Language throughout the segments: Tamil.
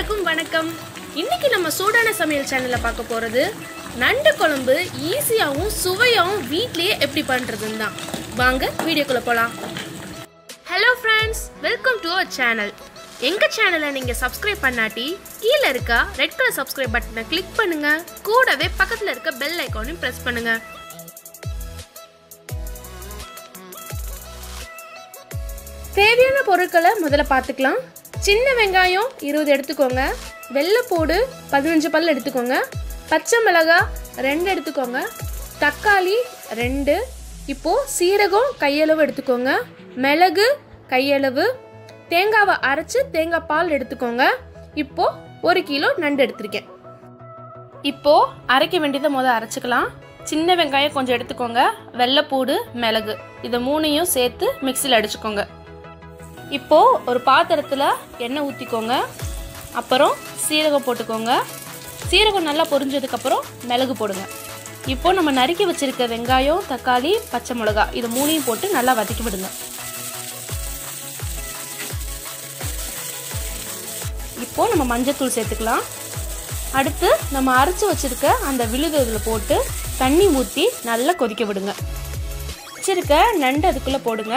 எல்லாருக்கும் வணக்கம் இன்னைக்கு நம்ம சூடான சமையல் சேனல்ல பார்க்க போறது நண்டு குழம்பு ஈஸியாகவும் சுவையாகவும் வீட்லயே எப்படி பண்றதுன்னு தான் வாங்க வீடியோக்குள்ள போலாம் hello friends welcome to our channel எங்க சேனலை நீங்க சப்ஸ்கிரைப் பண்ணாட்டி கீழே இருக்க ரெட் கலர் சப்ஸ்கிரைப் பட்டனை கிளிக் பண்ணுங்க கூடவே பக்கத்துல இருக்க பெல் ஐக்கானையும் பிரஸ் பண்ணுங்க தேவையான பொருட்களை முதல்ல பார்த்துக்கலாம் சின்ன வெங்காயம் இருபது எடுத்துக்கோங்க வெள்ளைப்பூடு பதினஞ்சு பல் எடுத்துக்கோங்க பச்சை மிளகாய் ரெண்டு எடுத்துக்கோங்க தக்காளி ரெண்டு இப்போது சீரகம் கையளவு எடுத்துக்கோங்க மிளகு கையளவு தேங்காவை அரைச்சு தேங்காய் பால் எடுத்துக்கோங்க இப்போது ஒரு கிலோ நண்டு எடுத்திருக்கேன் இப்போ அரைக்க வேண்டியதை முதல் அரைச்சிக்கலாம் சின்ன வெங்காயம் கொஞ்சம் எடுத்துக்கோங்க வெள்ளைப்பூடு மிளகு இதை மூணையும் சேர்த்து மிக்சியில் அடிச்சுக்கோங்க இப்போ ஒரு பாத்திரத்தில் எண்ணெய் ஊற்றிக்கோங்க அப்புறம் சீரகம் போட்டுக்கோங்க சீரகம் நல்லா பொரிஞ்சதுக்கப்புறம் மிளகு போடுங்க இப்போ நம்ம நறுக்கி வச்சிருக்க வெங்காயம் தக்காளி பச்சை மிளகா இது மூணையும் போட்டு நல்லா வதக்கி விடுங்க இப்போ நம்ம மஞ்சத்தூள் சேர்த்துக்கலாம் அடுத்து நம்ம அரைச்சி வச்சிருக்க அந்த விழுது இதில் போட்டு தண்ணி ஊற்றி நல்லா கொதிக்க விடுங்க வச்சிருக்க நண்டு அதுக்குள்ளே போடுங்க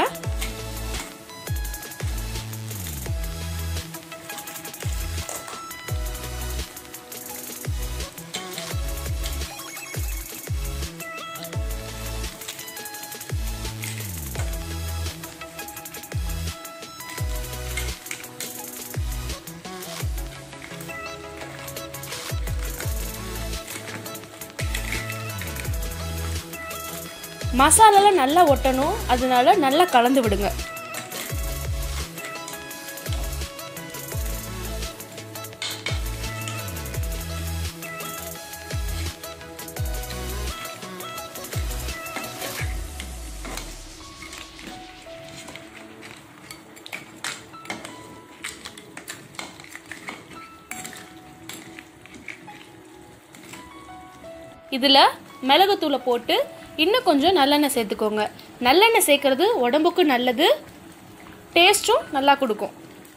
மசாலாலாம் நல்லா ஒட்டணும் அதனால நல்லா கலந்து விடுங்க இதில் மிளகுத்தூளை போட்டு இன்னும் கொஞ்சம் நல்லெண்ணெய் சேர்த்துக்கோங்க நல்லெண்ணெய் சேர்க்கறது உடம்புக்கு நல்லது டேஸ்ட்டும் நல்லா கொடுக்கும்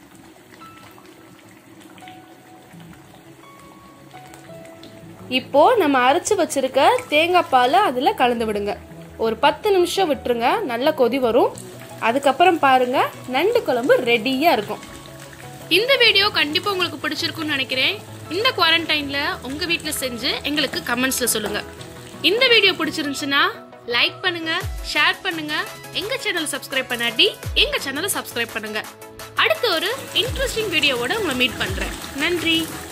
இப்போ நம்ம அரைச்சி வச்சிருக்க தேங்காய் பாலை அதில் கலந்து விடுங்க ஒரு பத்து நிமிஷம் விட்டுருங்க நல்லா கொதி வரும் அதுக்கப்புறம் பாருங்க நண்டு குழம்பு ரெடியாக இருக்கும் இந்த வீடியோ கண்டிப்பாக உங்களுக்கு பிடிச்சிருக்கும்னு நினைக்கிறேன் இந்த குவாரண்டைனில் உங்கள் வீட்டில் செஞ்சு எங்களுக்கு கமெண்ட்ஸில் சொல்லுங்கள் இந்த வீடியோ பிடிச்சிருந்துச்சுன்னா லைக் பண்ணுங்க ஷேர் பண்ணுங்க எங்க சேனலை சப்ஸ்கிரைப் பண்ணாட்டி எங்க சேனலை சப்ஸ்கிரைப் பண்ணுங்க அடுத்து ஒரு இன்ட்ரெஸ்டிங் வீடியோவோட உங்களை மீட் பண்றேன் நன்றி